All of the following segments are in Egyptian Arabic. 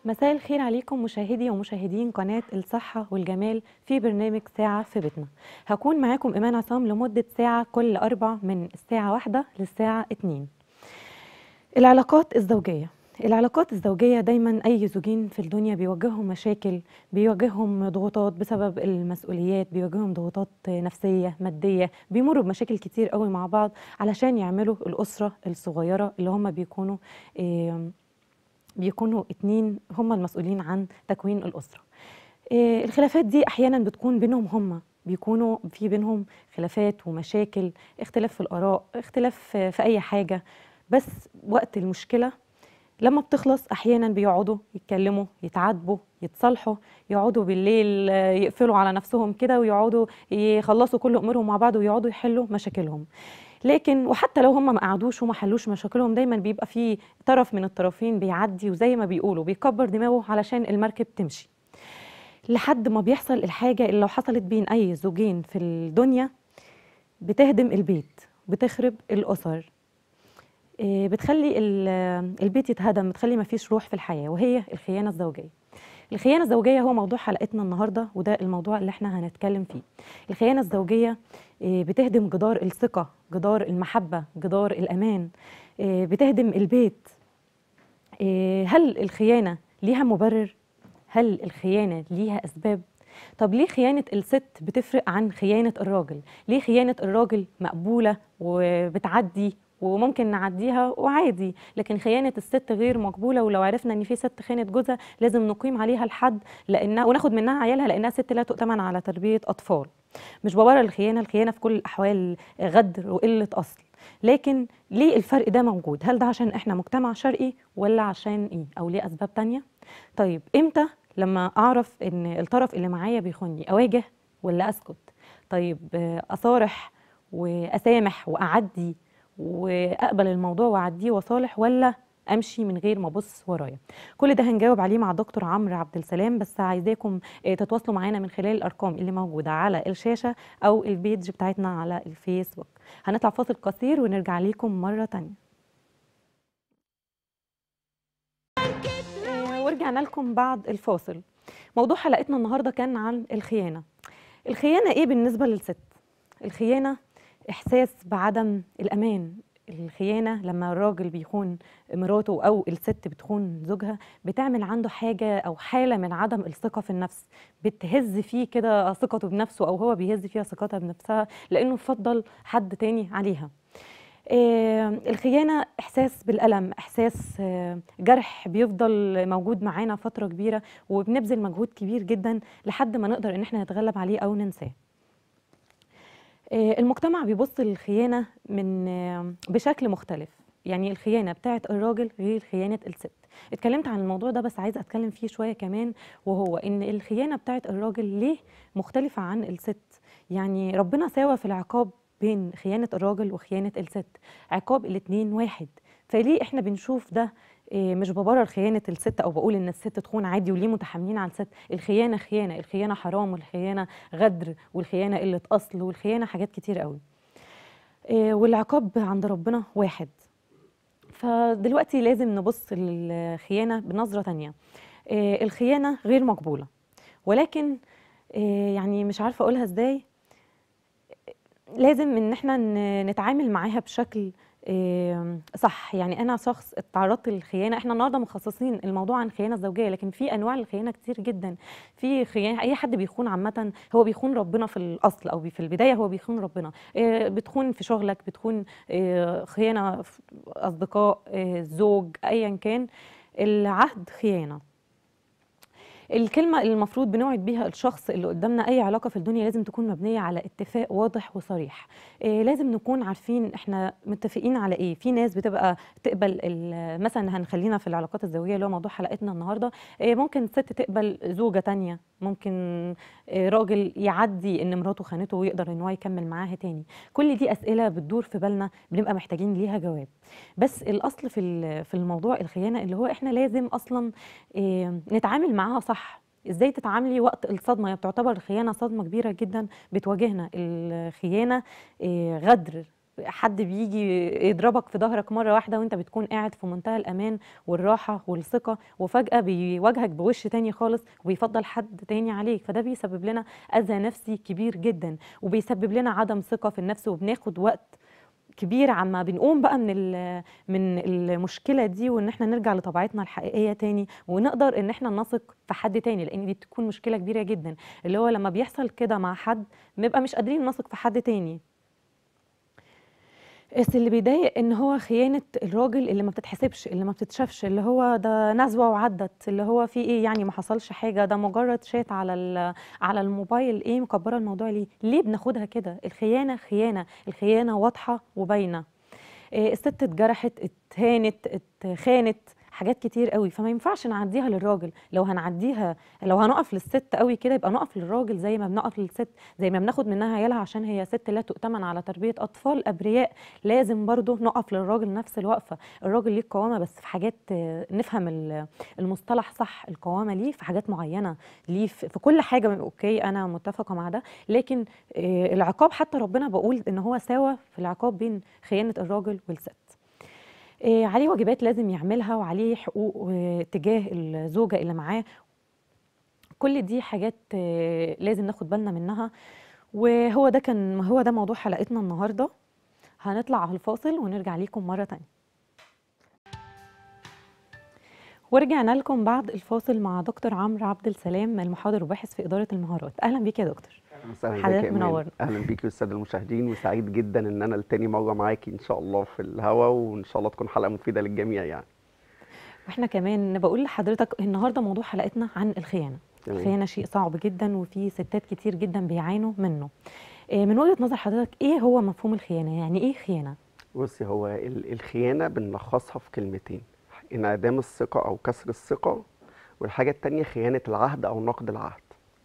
مساء الخير عليكم مشاهدي ومشاهدين قناة الصحة والجمال في برنامج ساعة في بيتنا هكون معاكم إيمان عصام لمدة ساعة كل أربع من الساعة واحدة للساعة اتنين العلاقات الزوجية العلاقات الزوجية دايما أي زوجين في الدنيا بيواجههم مشاكل بيواجههم ضغوطات بسبب المسؤوليات بيواجههم ضغوطات نفسية مادية بيمروا بمشاكل كتير قوي مع بعض علشان يعملوا الأسرة الصغيرة اللي هم بيكونوا إيه بيكونوا اتنين هم المسؤولين عن تكوين الأسرة إيه الخلافات دي أحيانا بتكون بينهم هم بيكونوا في بينهم خلافات ومشاكل اختلاف في الآراء اختلاف في في أي حاجة بس وقت المشكلة لما بتخلص أحيانا بيقعدوا يتكلموا يتعاتبوا يتصالحوا يقعدوا بالليل آه، يقفلوا على نفسهم كده ويقعدوا يخلصوا كل أمورهم مع بعض ويقعدوا يحلوا مشاكلهم لكن وحتى لو هم ما قعدوش وما حلوش مشاكلهم دايما بيبقى في طرف من الطرفين بيعدي وزي ما بيقولوا بيكبر دماغه علشان المركب تمشي لحد ما بيحصل الحاجة اللي لو حصلت بين أي زوجين في الدنيا بتهدم البيت بتخرب الأسر إيه، بتخلي ال- البيت يتهدم بتخلي ما فيش روح في الحياة وهي الخيانة الزوجية الخيانة الزوجية هو موضوع حلقتنا النهاردة وده الموضوع اللي احنا هنتكلم فيه الخيانة الزوجية إيه، بتهدم جدار الثقة جدار المحبة جدار الأمان إيه، بتهدم البيت إيه، هل الخيانة ليها مبرر؟ هل الخيانة ليها أسباب؟ طب ليه خيانة الست بتفرق عن خيانة الراجل؟ ليه خيانة الراجل مقبولة وبتعدي وممكن نعديها وعادي لكن خيانة الست غير مقبولة ولو عرفنا ان في ست خانت جوزها لازم نقيم عليها الحد لانها وناخد منها عيالها لانها ست لا تؤتمن على تربية اطفال مش ببرر الخيانة الخيانة في كل الاحوال غدر وقلة اصل لكن ليه الفرق ده موجود هل ده عشان احنا مجتمع شرقي ولا عشان ايه او ليه اسباب تانية طيب امتى لما اعرف ان الطرف اللي معايا بيخوني اواجه ولا اسكت طيب آه، اصارح واسامح واعدي واقبل الموضوع واعديه واصالح ولا امشي من غير ما ابص ورايا كل ده هنجاوب عليه مع دكتور عمرو عبد السلام بس عايزاكم آه، تتواصلوا معانا من خلال الارقام اللي موجوده على الشاشه او البيج بتاعتنا على الفيسبوك هنطلع فاصل قصير ونرجع ليكم مره تانية آه، ورجعنا لكم بعد الفاصل موضوع حلقتنا النهارده كان عن الخيانه الخيانه ايه بالنسبه للست الخيانه احساس بعدم الامان الخيانه لما الراجل بيخون مراته او الست بتخون زوجها بتعمل عنده حاجه او حاله من عدم الثقه في النفس بتهز فيه كده ثقته بنفسه او هو بيهز فيها ثقتها بنفسها لانه فضل حد تاني عليها آه، الخيانة إحساس بالألم إحساس آه، جرح بيفضل موجود معانا فترة كبيرة وبنبذل مجهود كبير جدا لحد ما نقدر إن احنا نتغلب عليه أو ننساه آه، المجتمع بيبص للخيانة من آه، بشكل مختلف يعني الخيانة بتاعت الراجل غير خيانة الست اتكلمت عن الموضوع ده بس عايزة اتكلم فيه شوية كمان وهو ان الخيانة بتاعت الراجل ليه مختلفة عن الست يعني ربنا ساوى في العقاب بين خيانة الراجل وخيانة الست عقاب الاتنين واحد فليه احنا بنشوف ده إيه، مش ببرر خيانة الست أو بقول إن الست تخون عادي وليه متحاملين على الست الخيانة خيانة الخيانة حرام والخيانة غدر والخيانة قلة أصل والخيانة حاجات كتير قوي إيه، والعقاب عند ربنا واحد فدلوقتي لازم نبص للخيانة بنظرة تانية إيه، الخيانة غير مقبولة ولكن إيه، يعني مش عارفة أقولها إزاي لازم ان احنا ن- نتعامل معاها بشكل آم، صح يعني انا شخص اتعرضت للخيانه احنا النهارده مخصصين الموضوع عن الخيانه الزوجيه لكن في انواع الخيانه كتير جدا في خيانه اي حد بيخون عامه هو بيخون ربنا في الاصل او في البدايه هو بيخون ربنا آه، بتخون في شغلك بتخون آه، خيانه في اصدقاء آه، زوج ايا كان العهد خيانه الكلمة اللي المفروض بنوعد بيها الشخص اللي قدامنا أي علاقة في الدنيا لازم تكون مبنية على اتفاق واضح وصريح إيه لازم نكون عارفين احنا متفقين على ايه في ناس بتبقى تقبل ال- مثلا هنخلينا في العلاقات الزوجية اللي هو موضوع حلقتنا النهاردة إيه ممكن ست تقبل زوجة تانية ممكن إيه راجل يعدي ان مراته خانته ويقدر ان هو يكمل معاها تاني كل دي أسئلة بتدور في بالنا بنبقى محتاجين ليها جواب بس الأصل في ال- في الموضوع الخيانة اللي هو احنا لازم أصلا إيه نتعامل معاها صح ازاي تتعاملي وقت الصدمه هي بتعتبر الخيانه صدمه كبيره جدا بتواجهنا الخيانه إيه، غدر حد بيجي يضربك في ظهرك مره واحده وانت بتكون قاعد في منتهى الامان والراحه والثقه وفجاه بيواجهك بوش تاني خالص وبيفضل حد تاني عليك فده بيسبب لنا اذى نفسي كبير جدا وبيسبب لنا عدم ثقه في النفس وبناخد وقت كبير عما بنقوم بقى من من المشكله دي وان احنا نرجع لطبيعتنا الحقيقيه تاني ونقدر ان احنا نثق في حد تاني لان دي بتكون مشكله كبيره جدا اللي هو لما بيحصل كده مع حد بنبقى مش قادرين نثق في حد تاني بس اللي بيضايق ان هو خيانه الراجل اللي ما بتتحسبش اللي ما بتتشافش اللي هو ده نزوه وعدت اللي هو في ايه يعني ما حصلش حاجه ده مجرد شات على على الموبايل ايه مكبره الموضوع ليه ليه بناخدها كده الخيانه خيانه الخيانه واضحه وباينه إيه الست اتجرحت اتهانت اتخانت حاجات كتير قوي فما ينفعش نعديها للراجل لو هنعديها لو هنقف للست قوي كده يبقى نقف للراجل زي ما بنقف للست زي ما بناخد منها عيالها عشان هي ست لا تؤتمن على تربيه اطفال ابرياء لازم برضو نقف للراجل نفس الوقفه الراجل ليه القوامه بس في حاجات نفهم المصطلح صح القوامه ليه في حاجات معينه ليه في كل حاجه اوكي انا متفقه مع ده لكن العقاب حتى ربنا بقول ان هو ساوى في العقاب بين خيانه الراجل والست آه، عليه واجبات لازم يعملها وعليه حقوق آه، تجاه الزوجة اللي معاه كل دي حاجات آه، لازم ناخد بالنا منها وهو ده كان هو ده موضوع حلقتنا النهارده هنطلع على الفاصل ونرجع ليكم مرة تانية ورجعنا لكم بعد الفاصل مع دكتور عمرو عبد السلام المحاضر وباحث في إدارة المهارات أهلا بيك يا دكتور اهلا حضرتك منورنا اهلا بيكي والساده المشاهدين وسعيد جدا ان انا لتاني مره معاكي ان شاء الله في الهوا وان شاء الله تكون حلقه مفيده للجميع يعني واحنا كمان بقول لحضرتك النهارده موضوع حلقتنا عن الخيانه تمام. الخيانه شيء صعب جدا وفي ستات كتير جدا بيعانوا منه آه، من وجهه نظر حضرتك ايه هو مفهوم الخيانه يعني ايه خيانه بصي هو الخيانه بنلخصها في كلمتين انعدام الثقه او كسر الثقه والحاجه الثانيه خيانه العهد او نقد العهد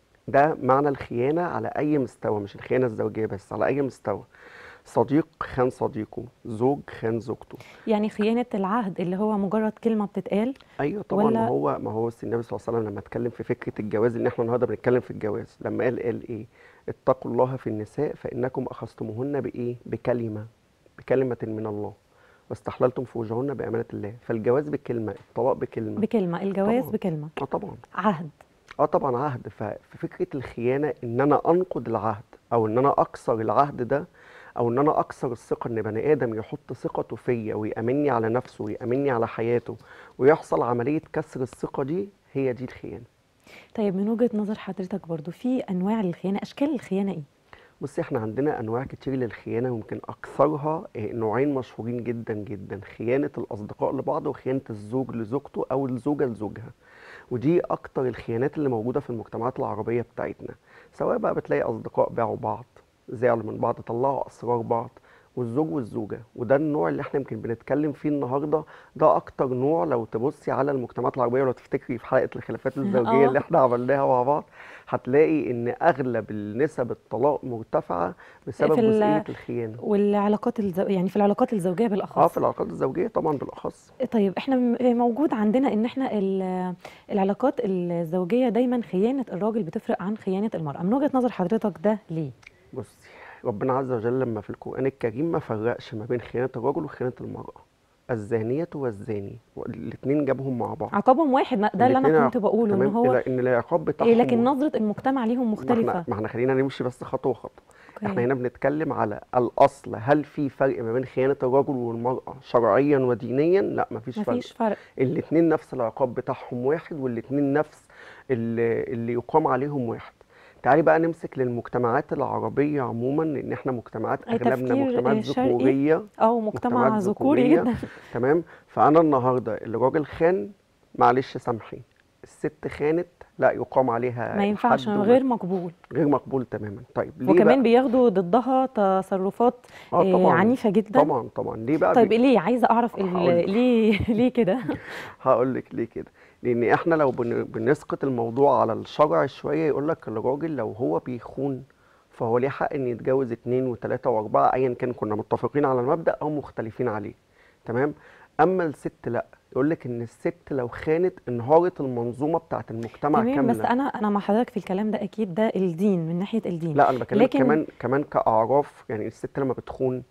ده معنى الخيانة على أي مستوى مش الخيانة الزوجية بس على أي مستوى صديق خان صديقه زوج خان زوجته يعني خيانة العهد اللي هو مجرد كلمة بتتقال أيوة طبعا ولا... ما هو ما هو النبي صلى الله عليه وسلم لما اتكلم في فكرة الجواز إن احنا النهارده بنتكلم في الجواز لما قال قال إيه اتقوا الله في النساء فإنكم أخذتموهن بإيه بكلمة بكلمة من الله واستحللتم فروجهن بأمانة الله فالجواز بكلمة الطلاق بكلمة بكلمة الجواز طبعًا. بكلمة اه طبعا عهد اه طبعا عهد ففكره الخيانه ان انا انقض العهد او ان انا اكسر العهد ده او ان انا اكسر الثقه ان بني ادم يحط ثقته فيا ويامني على نفسه ويامني على حياته ويحصل عمليه كسر الثقه دي هي دي الخيانه طيب من وجهه نظر حضرتك برضو في انواع للخيانه اشكال الخيانه ايه بصي احنا عندنا انواع كتير للخيانه ممكن اكثرها آه، نوعين مشهورين جدا جدا خيانه الاصدقاء لبعض وخيانه الزوج لزوجته او الزوجه لزوجها ودي اكتر الخيانات اللي موجوده في المجتمعات العربيه بتاعتنا سواء بقى بتلاقي اصدقاء باعوا بعض زعلوا من بعض طلعوا اسرار بعض والزوج والزوجه وده النوع اللي احنا يمكن بنتكلم فيه النهارده ده اكتر نوع لو تبصي على المجتمعات العربيه ولو تفتكري في حلقه الخلافات الزوجيه اللي آه. احنا عملناها مع بعض هتلاقي ان اغلب النسب الطلاق مرتفعه بسبب جزئيه الخيانه والعلاقات الزو... يعني في العلاقات الزوجيه بالاخص اه في العلاقات الزوجيه طبعا بالاخص طيب احنا موجود عندنا ان احنا العلاقات الزوجيه دايما خيانه الراجل بتفرق عن خيانه المراه من وجهه نظر حضرتك ده ليه بصي ربنا عز وجل لما في القرآن الكريم ما فرقش ما بين خيانة الرجل وخيانة المرأة الزانية والزاني الاثنين جابهم مع بعض عقابهم واحد ده اللي انا كنت بقوله ان هو ان العقاب إيه، بتاعهم إيه لكن نظرة المجتمع ليهم مختلفة ما احنا خلينا نمشي بس خطوة خطوة احنا هنا بنتكلم على الاصل هل في فرق ما بين خيانة الرجل والمرأة شرعيا ودينيا لا مفيش, مفيش فرق مفيش فرق الاثنين نفس العقاب بتاعهم واحد والاثنين نفس اللي, اللي يقام عليهم واحد تعالي بقى نمسك للمجتمعات العربية عموما لأن احنا مجتمعات أغلبنا مجتمعات ذكورية أو مجتمع ذكوري جدا تمام فأنا النهاردة الراجل خان معلش سامحي الست خانت لا يقام عليها ما ينفعش غير مقبول غير مقبول تماما طيب ليه وكمان بقى؟ بياخدوا ضدها تصرفات آه, آه، طبعًا عنيفه جدا طبعا طبعا ليه بقى طيب بي... ليه عايزه اعرف ليه ليه كده هقول لك ليه كده لان احنا لو بنسقط الموضوع على الشرع شويه يقول لك الراجل لو هو بيخون فهو ليه حق ان يتجوز اثنين وثلاثه واربعه ايا كان كنا متفقين على المبدا او مختلفين عليه تمام اما الست لا يقول لك ان الست لو خانت انهارت المنظومه بتاعت المجتمع تمام كامله بس انا انا مع حضرتك في الكلام ده اكيد ده الدين من ناحيه الدين لا انا بكلم لكن... كمان كمان كاعراف يعني الست لما بتخون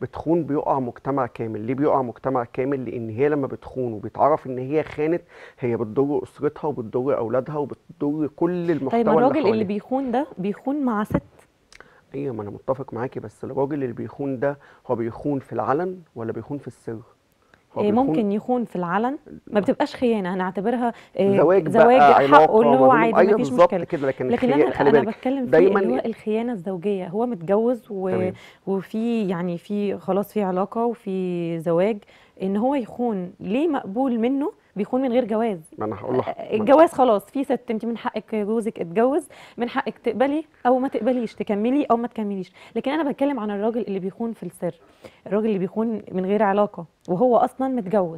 بتخون بيقع مجتمع كامل ليه بيقع مجتمع كامل لان هي لما بتخون وبيتعرف ان هي خانت هي بتضر اسرتها وبتضر اولادها وبتضر كل المحتوى طيب ما اللي الراجل اللي حواليها. بيخون ده بيخون مع ست ايوه ما انا متفق معاكي بس الراجل اللي بيخون ده هو بيخون في العلن ولا بيخون في السر هو إيه، بيخون ممكن يخون في العلن ما بتبقاش خيانه هنعتبرها إيه، زواج زواج بقى حقه علاقه اللي هو ما بينهم. عادي ايوه مفيش بالظبط مشكله كده لكن, لكن الخيا- انا خلي انا بالك بتكلم في دايماً اللي هو ي- الخيانه الزوجيه هو متجوز و... تمام. وفي يعني في خلاص في علاقه وفي زواج ان هو يخون ليه مقبول منه بيخون من غير جواز ما انا هقول لك الجواز خلاص في ست انت من حقك جوزك اتجوز من حقك تقبلي او ما تقبليش تكملي او ما تكمليش لكن انا بتكلم عن الراجل اللي بيخون في السر الراجل اللي بيخون من غير علاقه وهو اصلا متجوز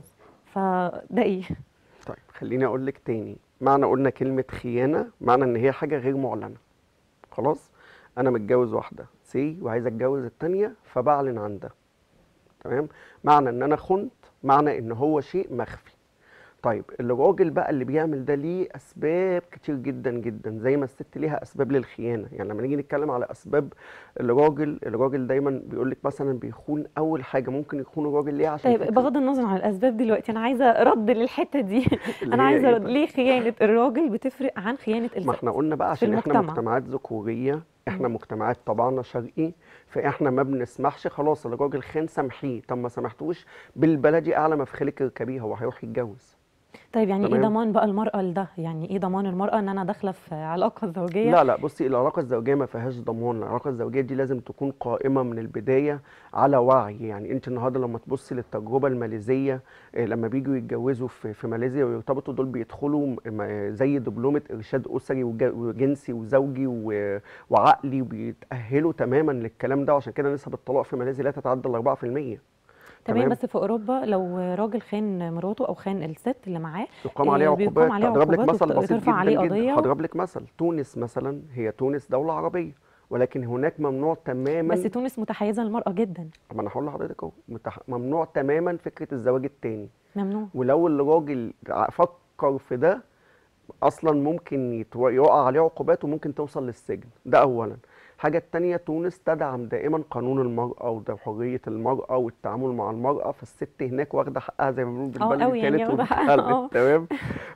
فده ايه طيب خليني اقول لك تاني معنى قلنا كلمة خيانة معنى ان هي حاجة غير معلنة خلاص انا متجوز واحدة سي وعايز اتجوز التانية فبعلن عن ده تمام معنى ان انا خنت معنى ان هو شيء مخفي طيب الراجل بقى اللي بيعمل ده ليه اسباب كتير جدا جدا زي ما الست ليها اسباب للخيانه يعني لما نيجي نتكلم على اسباب الراجل الراجل دايما بيقول لك مثلا بيخون اول حاجه ممكن يخون الراجل ليه عشان طيب فكرة بغض النظر عن الاسباب دلوقتي انا عايزه رد للحته دي اللي انا هي عايزه إيه رد بقى؟ ليه خيانه الراجل بتفرق عن خيانه ما الست احنا قلنا بقى في عشان احنا المجتمع. مجتمعات ذكوريه احنا مجتمعات طبعنا شرقي فاحنا ما بنسمحش خلاص الراجل خان سامحيه طب ما سامحتوش بالبلدي اعلى ما في خيلك اركبيه هو هيروح يتجوز طيب يعني ايه تمام. ضمان بقى المراه لده يعني ايه ضمان المراه ان انا داخله في علاقه زوجيه لا لا بصي العلاقه الزوجيه ما فيهاش ضمان العلاقه الزوجيه دي لازم تكون قائمه من البدايه على وعي يعني انت النهارده لما تبصي للتجربه الماليزيه آه، لما بيجوا يتجوزوا في في ماليزيا ويرتبطوا دول بيدخلوا م- م- زي دبلومه ارشاد اسري وج- وجنسي وزوجي و- وعقلي وبيتاهلوا تماما للكلام ده وعشان كده نسب الطلاق في ماليزيا لا تتعدى ال 4% تمام تمام. بس في اوروبا لو راجل خان مراته او خان الست اللي معاه يقام آه، عليه بيقام عقوبات عليه هضرب لك عقوبات مثل وت- بسيط وترفع جدا عليه جدا قضية. هضرب لك مثل تونس مثلا هي تونس دوله عربيه ولكن هناك ممنوع تماما بس تونس متحيزه للمراه جدا ما انا هقول لحضرتك اهو متح... ممنوع تماما فكره الزواج التاني ممنوع ولو الراجل ع- فكر في ده اصلا ممكن يتو... يقع عليه عقوبات وممكن توصل للسجن ده اولا الحاجه التانيه تونس تدعم دائما قانون المراه وده حريه المراه والتعامل مع المراه فالست هناك واخده حقها زي ما بنقول اه بالبلدي قوي يعني كانت واخدة حقها، اه. وبتخلف تمام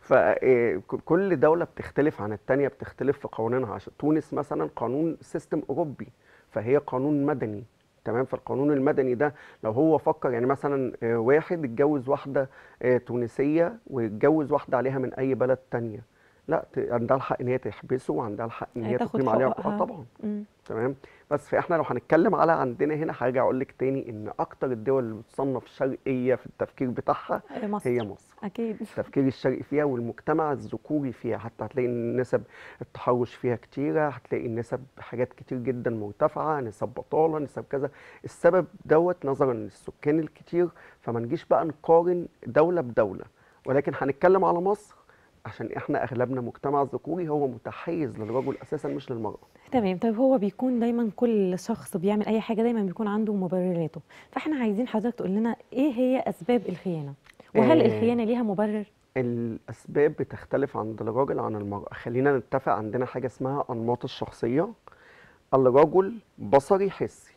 فكل دوله بتختلف عن التانيه بتختلف في قوانينها عشان تونس مثلا قانون سيستم اوروبي فهي قانون مدني تمام فالقانون المدني ده لو هو فكر يعني مثلا آه، واحد اتجوز واحده آه، تونسيه واتجوز واحده عليها من اي بلد تانية لا ت- عندها الحق ان هي تحبسه وعندها الحق ان هي تاخد تقيم عليه حقوقها. عقوبات طبعا مم. تمام بس فاحنا لو هنتكلم على عندنا هنا هرجع اقول لك تاني ان اكتر الدول اللي بتصنف شرقيه في التفكير بتاعها آه، مصر هي مصر اكيد التفكير الشرقي فيها والمجتمع الذكوري فيها حتى هتلاقي إن نسب التحرش فيها كتيرة هتلاقي نسب حاجات كتير جدا مرتفعة نسب بطالة نسب كذا السبب دوت نظرا للسكان الكتير فما نجيش بقى نقارن دولة بدولة ولكن هنتكلم على مصر عشان احنا اغلبنا مجتمع ذكوري هو متحيز للرجل اساسا مش للمرأة تمام طيب هو بيكون دايما كل شخص بيعمل اي حاجه دايما بيكون عنده مبرراته فاحنا عايزين حضرتك تقول لنا ايه هي اسباب الخيانه وهل آه. الخيانه ليها مبرر الاسباب بتختلف عند الراجل عن المرأة خلينا نتفق عندنا حاجة اسمها انماط الشخصية الرجل بصري حسي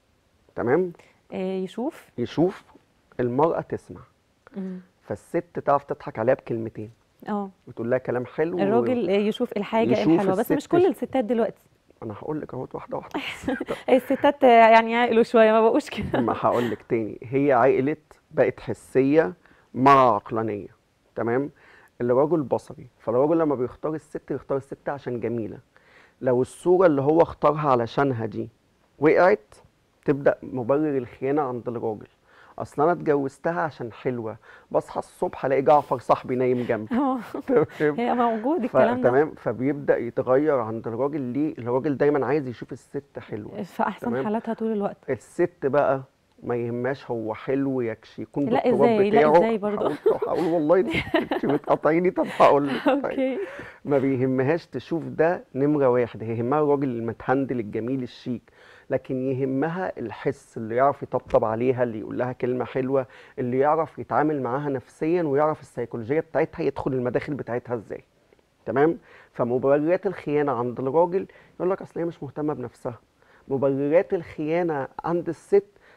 تمام آه يشوف يشوف المرأة تسمع مم. فالست تعرف تضحك عليها بكلمتين اه وتقول لها كلام حلو الراجل آه، يشوف الحاجه يشوف الحلوه بس مش الست- كل الستات دلوقتي انا هقول لك اهوت واحده واحده الستات آه، يعني عقلوا شويه ما بقوش كده ما هقول لك تاني هي عقلت بقت حسيه مع عقلانيه تمام الراجل بصري فالراجل لما بيختار الست يختار الست عشان جميله لو الصوره اللي هو اختارها علشانها دي وقعت تبدا مبرر الخيانه عند الراجل اصل انا اتجوزتها عشان حلوه بصحى الصبح الاقي جعفر صاحبي نايم جنبي اه تمام هي موجود الكلام ده تمام فبيبدا يتغير عند الراجل ليه الراجل دايما عايز يشوف الست حلوه في احسن تمام. حالاتها طول الوقت الست بقى ما يهماش هو حلو يكشي يكون لا بالتراب إزاي؟ لا بتاعه إزاي برضه؟ هقول- هقول والله انت انت بتقاطعيني طب هقول لك طيب. اوكي ما بيهمهاش تشوف ده نمرة واحد هي يهمها الراجل المتهندل الجميل الشيك لكن يهمها الحس اللي يعرف يطبطب عليها اللي يقول لها كلمة حلوة اللي يعرف يتعامل معاها نفسيا ويعرف السيكولوجية بتاعتها يدخل المداخل بتاعتها ازاي تمام فمبررات الخيانة عند الراجل يقول لك اصل هي مش مهتمة بنفسها مبررات الخيانة عند الست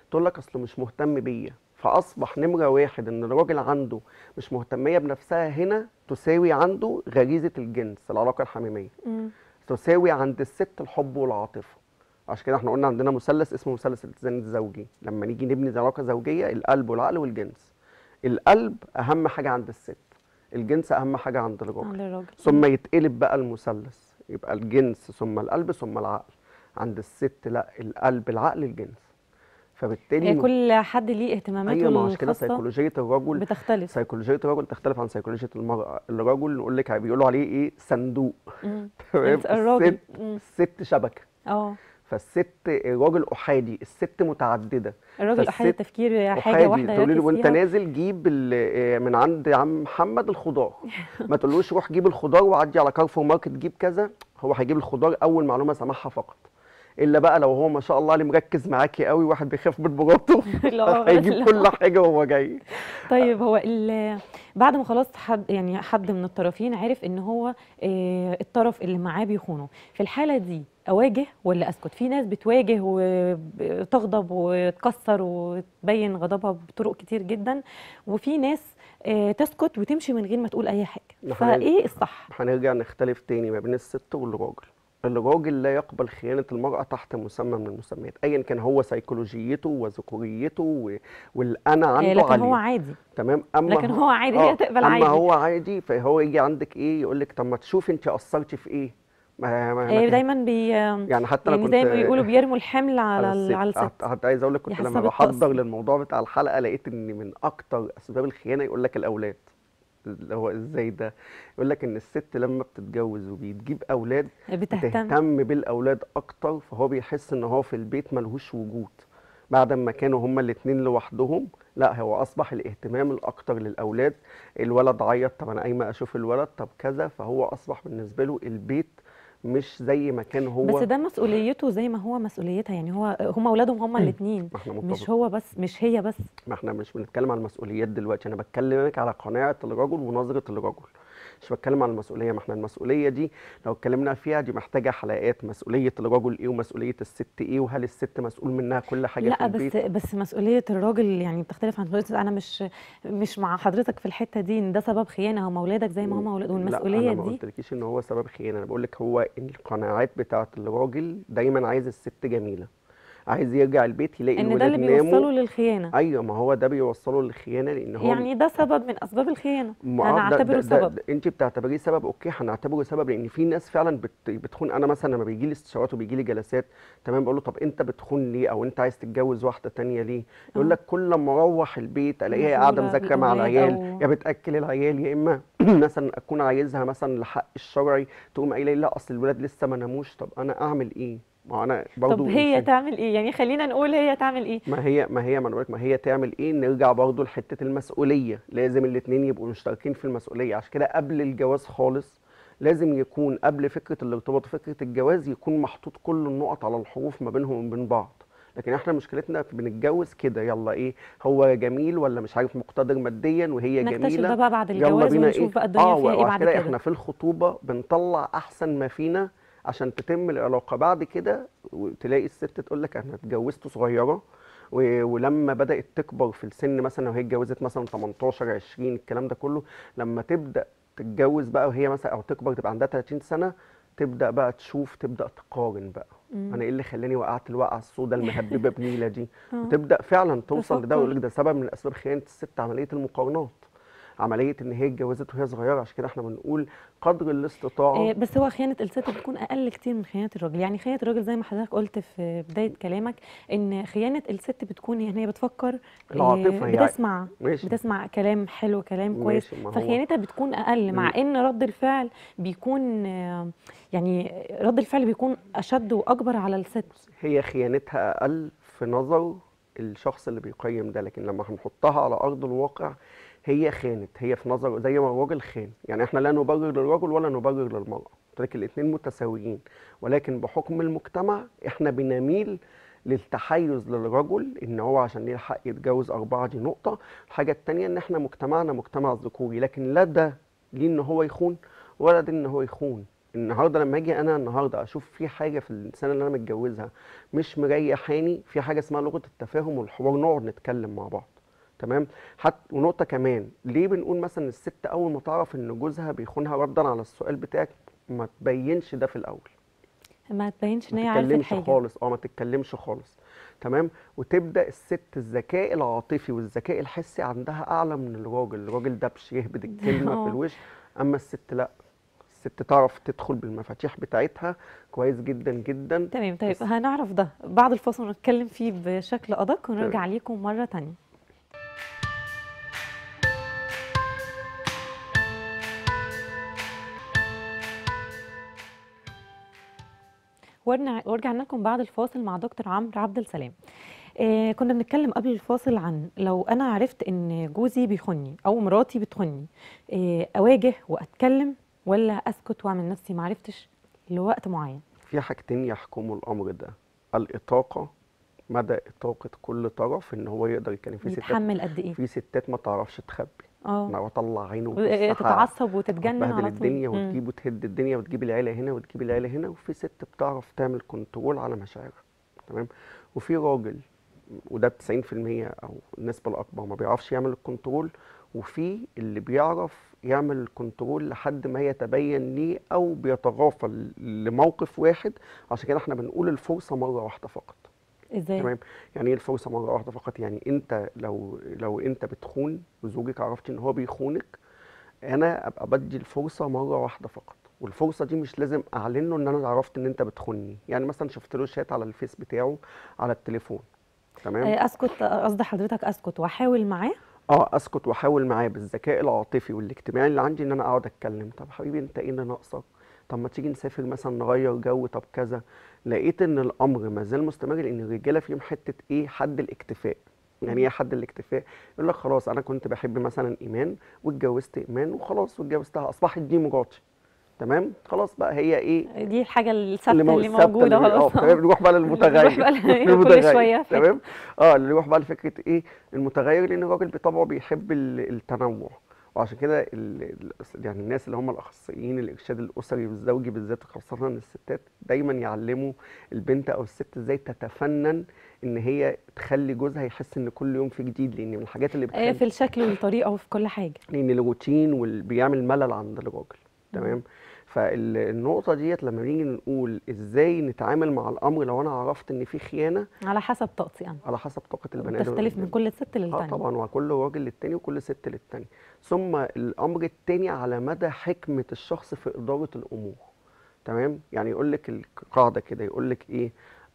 تقول لك اصله مش مهتم بيا فاصبح نمره واحد ان الراجل عنده مش مهتميه بنفسها هنا تساوي عنده غريزه الجنس العلاقه الحميميه مم. تساوي عند الست الحب والعاطفه عشان كده احنا قلنا عندنا مثلث اسمه مثلث الاتزان الزوجي لما نيجي نبني علاقه زوجيه القلب والعقل والجنس القلب اهم حاجه عند الست الجنس اهم حاجه عند الراجل عند الراجل ثم يتقلب بقى المثلث يبقى الجنس ثم القلب ثم العقل عند الست لا القلب العقل الجنس فبالتالي هي كل حد ليه اهتماماته ايوه ما هو كده الخاصه سيكولوجيه الرجل بتختلف سيكولوجيه الرجل تختلف عن سيكولوجيه المراه الرجل نقول لك بيقولوا عليه ايه صندوق مم. تمام الراجل الست مم. الست شبكه اه فالست الراجل احادي الست متعدده الراجل احيانا فالست التفكير حاجه احادي واحده تقولي له يركز وانت فيها نازل جيب ال- آه، من عند عم محمد الخضار ما تقولوش روح جيب الخضار وعدي على كارفور ماركت جيب كذا هو هيجيب الخضار اول معلومه سمعها فقط الا بقى لو هو ما شاء الله عليه مركز معاكي قوي واحد بيخاف من مراته لا، هيجيب لا. كل حاجه وهو جاي طيب هو ال- بعد ما خلاص حد يعني حد من الطرفين عرف ان هو آه، الطرف اللي معاه بيخونه في الحاله دي اواجه ولا اسكت في ناس بتواجه وتغضب وتكسر وتبين غضبها بطرق كتير جدا وفي ناس آه، تسكت وتمشي من غير ما تقول اي حاجه نحن- فايه الصح هنرجع نختلف تاني ما بين الست والراجل الراجل لا يقبل خيانة المرأة تحت مسمى من المسميات أيا كان هو سيكولوجيته وذكوريته و... والأنا آه، عنده لكن عالية هو عادي تمام أما لكن هو عادي هي تقبل أما عادي هو عادي فهو يجي عندك إيه يقول لك طب ما تشوفي أنت قصرتي في إيه ما, ما, ما آه، تهت- دايما بي يعني حتى أنا يعني كنت زي ما بيقولوا بيرموا الحمل على ال- الست. على الست حت- حتى عايز أقول لك كنت يحسب لما التقصير. بحضر للموضوع بتاع الحلقة لقيت إن من أكتر أسباب الخيانة يقول لك الأولاد اللي هو ازاي ده يقول لك ان الست لما بتتجوز وبتجيب اولاد بتهتم بتهتم بالاولاد اكتر فهو بيحس ان هو في البيت ملهوش وجود بعد ما كانوا هما الاتنين لوحدهم لا هو اصبح الاهتمام الاكتر للاولاد الولد عيط طب انا قايمه اشوف الولد طب كذا فهو اصبح بالنسبه له البيت مش زي ما كان هو بس ده مسؤوليته زي ما هو مسؤوليتها يعني هو هم اولادهم هم الاثنين ما احنا مش متفق هو بس مش هي بس ما احنا مش بنتكلم عن المسؤوليات دلوقتي انا بتكلمك على قناعه الرجل ونظره الرجل مش بتكلم عن المسؤوليه ما احنا المسؤوليه دي لو اتكلمنا فيها دي محتاجه حلقات مسؤوليه الرجل ايه ومسؤوليه الست ايه وهل الست مسؤول منها كل حاجه في لا البيت بس بس مسؤوليه الراجل يعني بتختلف عن مسؤوليه انا مش مش مع حضرتك في الحته دي ان ده سبب خيانه هم اولادك زي ما هم اولاد والمسؤوليه لا انا ما دي قلتلكيش ان هو سبب خيانه انا بقول لك هو القناعات بتاعه الراجل دايما عايز الست جميله عايز يرجع البيت يلاقي ان ده الولاد اللي بيوصله ناموا للخيانه ايوه ما هو ده بيوصله للخيانه لان هو يعني ده سبب من اسباب الخيانه ما آه، ده- هنعتبره ده- ده- سبب ده انت بتعتبريه سبب اوكي هنعتبره سبب لان في ناس فعلا بت بتخون انا مثلا لما بيجي لي استشارات وبيجي لي جلسات تمام بقول له طب انت بتخون ليه او انت عايز تتجوز واحده تانية ليه يقول آه. لك كل ما اروح البيت الاقيها قاعده مشغولة مذاكره مع بالأولاد العيال أو- يا بتاكل العيال يا اما مثلا اكون عايزها مثلا لحق الشرعي تقوم قايله لي لا اصل الولاد لسه ما ناموش طب انا اعمل ايه ما انا برضو طب هي إنسان. تعمل ايه يعني خلينا نقول هي تعمل ايه ما هي ما هي ما أنا بقولك ما هي تعمل ايه نرجع برضو لحته المسؤوليه لازم الاتنين يبقوا مشتركين في المسؤوليه عشان كده قبل الجواز خالص لازم يكون قبل فكره الارتباط وفكره الجواز يكون محطوط كل النقط على الحروف ما بينهم وبين بعض لكن احنا مشكلتنا في بنتجوز كده يلا ايه هو جميل ولا مش عارف مقتدر ماديا وهي نكتشف جميله ده بقى بعد يلا الجواز بينا ونشوف ايه بقى الدنيا اه فيها ايه وعشان بعد كده كده احنا في الخطوبه بنطلع احسن ما فينا عشان تتم العلاقه بعد كده تلاقي الست تقول لك انا اتجوزت صغيره و- ولما بدات تكبر في السن مثلا لو هي اتجوزت مثلا 18 20 الكلام ده كله لما تبدا تتجوز بقى وهي مثلا او تكبر تبقى عندها 30 سنه تبدا بقى تشوف تبدا تقارن بقى مم. انا ايه اللي خلاني وقعت الوقعه السوداء المهببه بنيله دي آه. وتبدا فعلا توصل لده تفكر. ويقول لك ده سبب من اسباب خيانه الست عمليه المقارنات عمليه ان هي اتجوزت وهي صغيره عشان كده احنا بنقول قدر الاستطاعه آه، بس هو خيانة الست بتكون أقل كتير من خيانة الراجل يعني خيانة الراجل زي ما حضرتك قلت في بداية كلامك إن خيانة الست بتكون يعني هي بتفكر آه، العاطفة هي بتسمع ماشي بتسمع كلام حلو كلام كويس ماشي ما هو فخيانتها بتكون أقل مع إن رد الفعل بيكون آه، يعني رد الفعل بيكون أشد وأكبر على الست هي خيانتها اقل في نظر الشخص اللي بيقيم ده لكن لما هنحطها على ارض الواقع هي خانت هي في نظر زي ما الراجل خان يعني احنا لا نبرر للرجل ولا نبرر للمراه قلت لك الاثنين متساويين ولكن بحكم المجتمع احنا بنميل للتحيز للرجل ان هو عشان ليه الحق يتجوز اربعه دي نقطه الحاجه الثانيه ان احنا مجتمعنا مجتمع ذكوري لكن لا ده ليه ان هو يخون ولا ده ان هو يخون النهارده لما اجي انا النهارده اشوف في حاجه في الانسان اللي انا متجوزها مش مريحاني في حاجه اسمها لغه التفاهم والحوار نقعد نتكلم مع بعض تمام حتى ونقطه كمان ليه بنقول مثلا الست اول ما تعرف ان جوزها بيخونها ردا على السؤال بتاعك ما تبينش ده في الاول ما تبينش ان هي ما عرفت تتكلمش حاجه خالص اه ما تتكلمش خالص تمام وتبدا الست الذكاء العاطفي والذكاء الحسي عندها اعلى من الراجل الراجل ده بش يهبد الكلمه آه. في الوش اما الست لا الست تعرف تدخل بالمفاتيح بتاعتها كويس جدا جدا تمام طيب بس- هنعرف ده بعد الفاصل نتكلم فيه بشكل ادق ونرجع تمام. ليكم مره تانية ورجع ورجعنا لكم بعد الفاصل مع دكتور عمرو عبد السلام آه كنا بنتكلم قبل الفاصل عن لو انا عرفت ان جوزي بيخوني او مراتي بتخوني آه اواجه واتكلم ولا اسكت واعمل نفسي ما عرفتش لوقت معين في حاجتين يحكموا الامر ده الاطاقه مدى اطاقه كل طرف ان هو يقدر يتكلم في ستات يتحمل قد ايه في ستات ما تعرفش تخبي اه انا بطلع عينه و- وتفتحها تتعصب وتتجنن وتبهدل على طول الدنيا مم. وتجيب وتهد الدنيا وتجيب العيله هنا وتجيب العيله هنا وفي ست بتعرف تعمل كنترول على مشاعرها تمام وفي راجل وده 90% او النسبه الاكبر ما بيعرفش يعمل الكنترول وفي اللي بيعرف يعمل الكنترول لحد ما يتبين ليه او بيتغافل لموقف واحد عشان كده احنا بنقول الفرصه مره واحده فقط ازاي تمام يعني ايه الفرصه مره واحده فقط يعني انت لو لو انت بتخون وزوجك عرفت ان هو بيخونك انا ابقى بدي الفرصه مره واحده فقط والفرصه دي مش لازم اعلن له ان انا عرفت ان انت بتخوني يعني مثلا شفت له شات على الفيس بتاعه على التليفون تمام آه، اسكت آه، قصدي حضرتك اسكت واحاول معاه اه اسكت واحاول معاه بالذكاء العاطفي والاجتماعي اللي عندي ان انا اقعد اتكلم طب حبيبي انت ايه اللي ناقصك طب ما تيجي نسافر مثلا نغير جو طب كذا لقيت ان الامر ما زال مستمر لان الرجاله فيهم حته ايه حد الاكتفاء يعني ايه حد الاكتفاء يقول لك خلاص انا كنت بحب مثلا ايمان واتجوزت ايمان وخلاص واتجوزتها اصبحت دي مراتي تمام خلاص بقى هي ايه دي الحاجه الثابته مو- اللي الثابتة موجوده اللي- اه خلاص تمام نروح بقى للمتغير نروح بقى ل- كل المتغير، شوية فكرة. تمام اه اللي يروح بقى لفكره ايه المتغير لان الراجل بطبعه بيحب ال- التنوع وعشان كده ال- ال- يعني الناس اللي هم الاخصائيين الارشاد الاسري والزوجي بالذات خاصه الستات دايما يعلموا البنت او الست ازاي تتفنن ان هي تخلي جوزها يحس ان كل يوم في جديد لان من الحاجات اللي آه، بتخلي في الشكل والطريقه وفي كل حاجه لان الروتين وال- بيعمل ملل عند الراجل تمام فالنقطه ديت لما نيجي نقول ازاي نتعامل مع الامر لو انا عرفت ان في خيانه على حسب طاقتي يعني على حسب طاقه البني ادم بتختلف من كل ست اه للتانية طبعا وكل راجل للتاني وكل ست للتاني ثم الامر التاني على مدى حكمه الشخص في اداره الامور تمام يعني يقول لك القاعده كده يقول لك ايه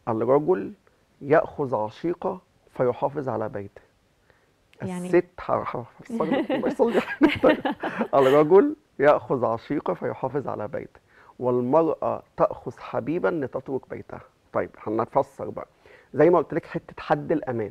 الرجل ياخذ عشيقه فيحافظ على بيته يعني- الست هفسر لك الله يصلي حضرتك. الرجل ياخذ عشيقه فيحافظ على بيته والمراه تاخذ حبيبا لتترك بيتها طيب هنفسر بقى زي ما قلت لك حته حد الامان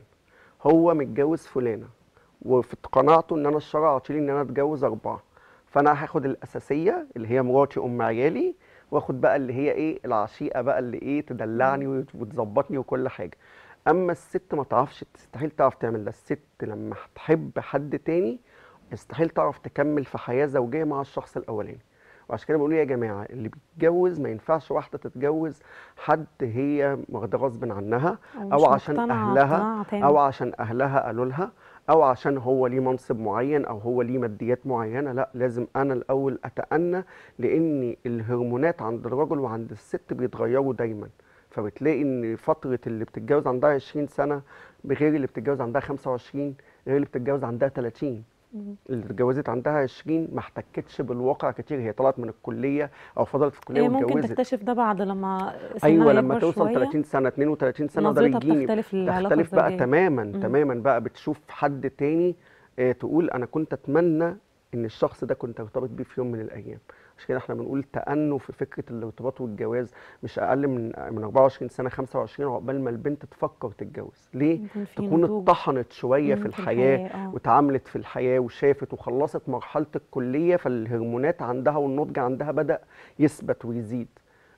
هو متجوز فلانه وفي قناعته ان انا الشرع عاطيلي ان انا اتجوز اربعه فانا هاخد الاساسيه اللي هي مراتي ام عيالي واخد بقى اللي هي ايه العشيقه بقى اللي ايه تدلعني وت- وتظبطني وكل حاجه اما الست ما تعرفش تستحيل تعرف تعمل ده الست لما تحب حد تاني يستحيل تعرف تكمل في حياه زوجيه مع الشخص الاولاني وعشان كده بقول يا جماعه اللي بيتجوز ما ينفعش واحده تتجوز حد هي واخده غصب عنها مش او عشان مقتنعة اهلها اقتناع تام. او عشان اهلها قالوا لها او عشان هو ليه منصب معين او هو ليه ماديات معينه لا لازم انا الاول اتأنى لان الهرمونات عند الرجل وعند الست بيتغيروا دايما فبتلاقي ان فتره اللي بتتجوز عندها 20 سنه بغير اللي بتتجوز عندها 25 غير اللي بتتجوز عندها 30 مم. اللي اتجوزت عندها 20 ما احتكتش بالواقع كتير هي طلعت من الكليه او فضلت في الكليه آه، ممكن واتجوزت تكتشف ده بعد لما سنها ايوه لما يكبر توصل شوية 30 سنه 32 سنه ده نظرتها بيجيني بتختلف للعلاقة تختلف بقى الزوجية. تماما مم. تماما بقى بتشوف حد تاني آه، تقول انا كنت اتمنى ان الشخص ده كنت ارتبط بيه في يوم من الايام عشان كده احنا بنقول تأنوا في فكره الارتباط والجواز مش اقل من من 24 سنه 25 عقبال ما البنت تفكر تتجوز ليه يكون في تكون نضوج. اتطحنت شويه مم، في في الحياه الحياة، آه. واتعاملت في الحياه وشافت وخلصت مرحله الكليه فالهرمونات عندها والنضج عندها بدأ يثبت ويزيد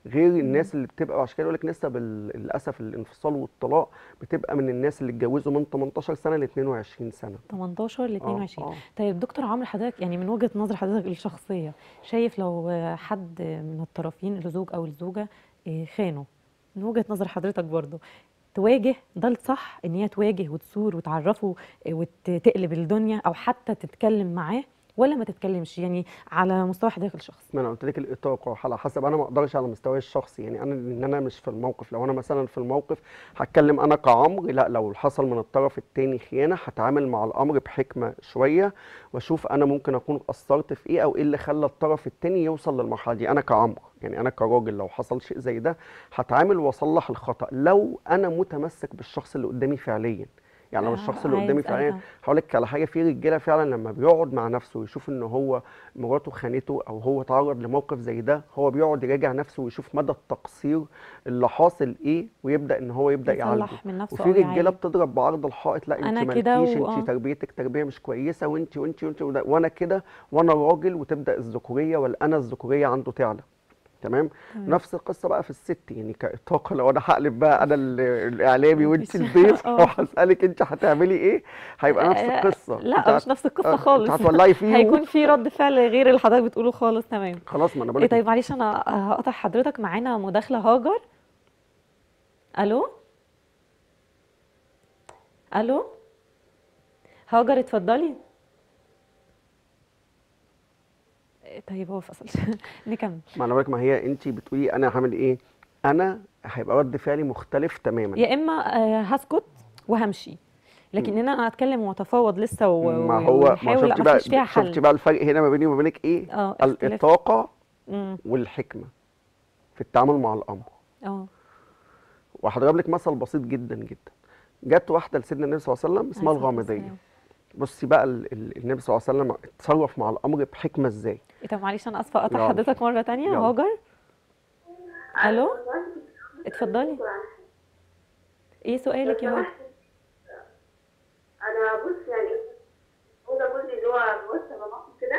غير الناس اللي بتبقى عشان كده يقول لك نسب ال- للاسف الانفصال والطلاق بتبقى من الناس اللي اتجوزوا من 18 سنه ل 22 سنه 18 ل اه 22 اه طيب دكتور عمرو حضرتك يعني من وجهة نظر حضرتك الشخصية شايف لو آه، حد من الطرفين الزوج أو الزوجة آه، خانوا من وجهة نظر حضرتك برضو تواجه ده الصح ان هي تواجه وتثور وتعرفه آه، وتقلب الدنيا او حتى تتكلم معاه ولا ما تتكلمش يعني على مستوى حضرتك الشخصي ما انا قلت لك الاطاقه على حسب انا ما اقدرش على مستواي الشخصي يعني انا ان انا مش في الموقف لو انا مثلا في الموقف هتكلم انا كعمرو لا لو حصل من الطرف التاني خيانه هتعامل مع الامر بحكمه شويه واشوف انا ممكن اكون قصرت في ايه او ايه اللي خلى الطرف التاني يوصل للمرحله دي انا كعمرو يعني انا كراجل لو حصل شيء زي ده هتعامل واصلح الخطا لو انا متمسك بالشخص اللي قدامي فعليا يعني لو آه، الشخص اللي عايز قدامي فعليا أيوة. هقول لك على حاجه في رجاله فعلا لما بيقعد مع نفسه ويشوف ان هو مراته خانته او هو تعرض لموقف زي ده هو بيقعد يراجع نفسه ويشوف مدى التقصير اللي حاصل ايه ويبدا ان هو يبدا يعالجه يصلح من نفسه وفي أو رجاله يعالج. بتضرب بعرض الحائط لا انت أنا كده مالكيش و- آه. انت تربيتك تربيه مش كويسه وانت وانت وانت وده- وانا كده وانا راجل وتبدا الذكوريه والانا الذكوريه عنده تعلى تمام تمام. نفس القصه بقى في الست يعني كاطاقه لو انا هقلب بقى انا ال- الاعلامي وانت مفيش- الضيف آه. لو هسالك انت هتعملي ايه هيبقى نفس آه، القصه انت لا مش هت- نفس القصة آه، خالص انت هتولعي فيه هيكون في رد فعل غير اللي حضرتك بتقوله خالص تمام خلاص ما انا ايه بقول لك طيب معلش انا هقطع حضرتك معانا مداخلة هاجر الو الو هاجر اتفضلي إيه طيب هو فصل نكمل ما انا بقول لك ما هي انت بتقولي انا هعمل ايه انا هيبقى رد فعلي مختلف تماما يا اما آه، هسكت وهمشي لكن ان انا اتكلم واتفاوض لسه و- ما و- هو ما ونحاول لا شفتي بقى مفيش فيها شفتي حل بقى الفرق هنا ما بيني وما بينك ايه اه اختلاف الاطاقه مم، والحكمه في التعامل مع الامر اه وهضرب لك مثل بسيط جدا جدا جت واحده لسيدنا النبي صلى الله عليه وسلم اسمها عليه الصلاة الغامضيه والسلام. بصي بقى ال- ال- النبي صلى الله عليه وسلم اتصرف مع الامر بحكمه ازاي ايه طب معلش انا اسفه اقطع يلا. حضرتك مره تانية يلا. هاجر الو اتفضلي ايه سؤالك يا هاجر انا بص يعني هو ده جوزي اللي هو بص باباكم كده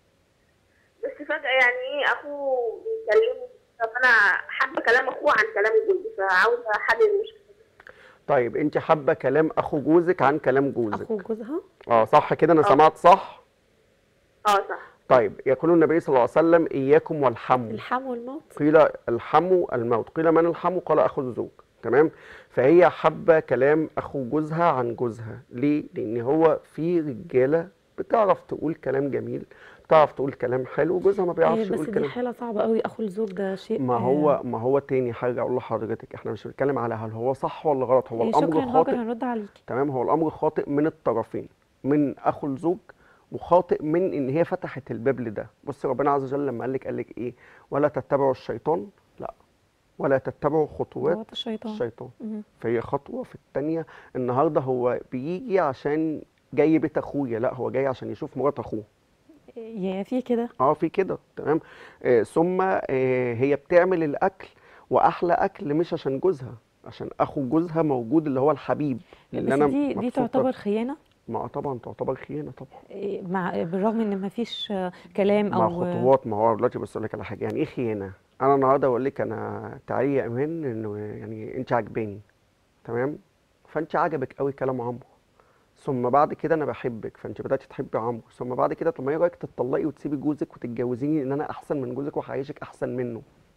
بس فجأة يعني ايه اخوه بيكلمه طب انا حابة كلام اخوه عن كلام جوزي فعاوزة حل المشكلة طيب انت حابه كلام اخو جوزك عن كلام جوزك اخو جوزها اه صح كده انا اه. سمعت صح اه صح طيب يقول النبي صلى الله عليه وسلم اياكم والحمو الحم والموت قيل الحمو الموت قيل من الحمو قال اخو الزوج تمام فهي حابه كلام اخو جوزها عن جوزها ليه لان هو في رجاله بتعرف تقول كلام جميل بتعرف تقول كلام حلو وجوزها ما إيه بيعرفش بس يقول دي كلام حاله صعبه قوي اخو الزوج ده شيء ما آه، هو ما هو تاني حاجه اقول لحضرتك احنا مش بنتكلم على هل هو صح ولا غلط هو إيه الامر شكرا هاجر خاطئ هنرد عليكي تمام هو الامر خاطئ من الطرفين من اخو الزوج وخاطئ من ان هي فتحت الباب لده بص ربنا عز وجل لما قال لك قال لك ايه ولا تتبعوا الشيطان لا ولا تتبعوا خطوات خطوات الشيطان الشيطان مهم. فهي خطوه في الثانيه النهارده هو بيجي عشان جاي بيت اخويا لا هو جاي عشان يشوف مرات اخوه يا في كده اه في كده تمام آه ثم آه هي بتعمل الاكل واحلى اكل مش عشان جوزها عشان اخو جوزها موجود اللي هو الحبيب بس اللي انا دي دي مبسوطة تعتبر خيانه ما طبعا تعتبر خيانه طبعا إيه، مع بالرغم ان ما فيش آه، كلام مع او خطوات ما هو دلوقتي بس اقول لك على حاجه يعني ايه خيانه انا النهارده اقول لك انا تعالي يا ايمان انه يعني انت عاجباني تمام فانت عجبك قوي كلام عمرو ثم بعد كده انا بحبك فانت بداتي تحبي عمرو ثم بعد كده طب ما ايه رايك تتطلقي وتسيبي جوزك وتتجوزيني ان انا احسن من جوزك وهعيشك احسن منه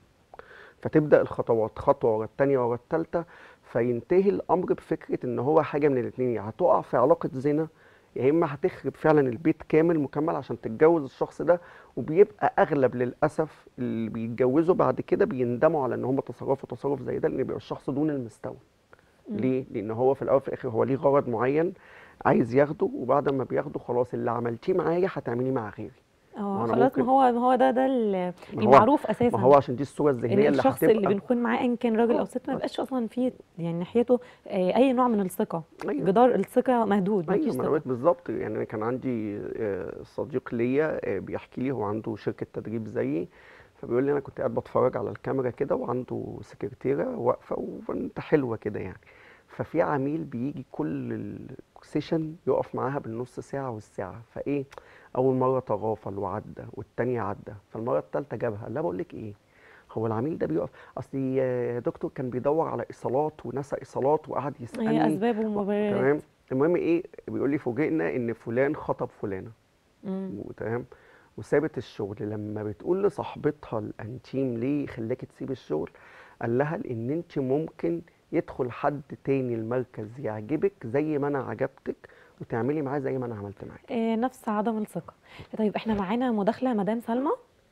فتبدا الخطوات خطوه ورا الثانيه ورا الثالثه فينتهي الامر بفكره ان هو حاجه من الاثنين يا هتقع في علاقه زنا يا اما هتخرب فعلا البيت كامل مكمل عشان تتجوز الشخص ده وبيبقى اغلب للاسف اللي بيتجوزوا بعد كده بيندموا على ان هم تصرفوا تصرف زي ده لان بيبقى الشخص دون المستوى ليه لان هو في الاول وفي الاخر هو ليه غرض معين عايز ياخده وبعد ما بياخده خلاص اللي عملتيه معايا هتعمليه مع غيري اه ما أنا خلاص ما ممكن- هو ما هو ده ده ال- ما هو- المعروف اساسا ما هو عشان دي الصوره ان الذهنيه اللي الشخص اللي هتبقى بنكون معاه ان كان راجل او ست ما يبقاش اصلا فيه يعني ناحيته آه، اي نوع من الثقه أيوة. جدار الثقه مهدود ايوه مفيش ما انا ثقه قلت بالظبط يعني انا كان عندي آه، صديق ليا آه، بيحكي لي هو عنده شركه تدريب زيي فبيقول لي انا كنت قاعد بتفرج على الكاميرا كده وعنده سكرتيره واقفه وبنت حلوه كده يعني ففي عميل بيجي كل السيشن يقف معاها بالنص ساعه والساعه فايه اول مره تغافل وعدى والتانيه عدى فالمره الثالثه جابها لا بقول لك ايه هو العميل ده بيقف اصل يا دكتور كان بيدور على ايصالات ونسى ايصالات وقعد هي يسالني اسباب ومبررات تمام المهم ايه بيقول لي فوجئنا ان فلان خطب فلانه مم. وتمام وسابت الشغل لما بتقول لصاحبتها الانتيم ليه خلاكي تسيب الشغل قال لها لان انت ممكن يدخل حد تاني المركز يعجبك زي ما انا عجبتك وتعملي معاه زي ما انا عملت معاك آه، نفس عدم الثقه طيب احنا معانا مداخله مدام سلمى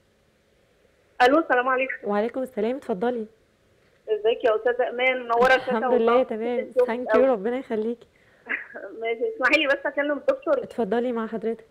الو السلام عليكم وعليكم السلام اتفضلي ازيك يا استاذه امان منوره الشاشه الحمد لله والله. تمام الشغل ثانك يو أوي. ربنا يخليكي ماشي اسمحي لي بس اكلم الدكتور اتفضلي مع حضرتك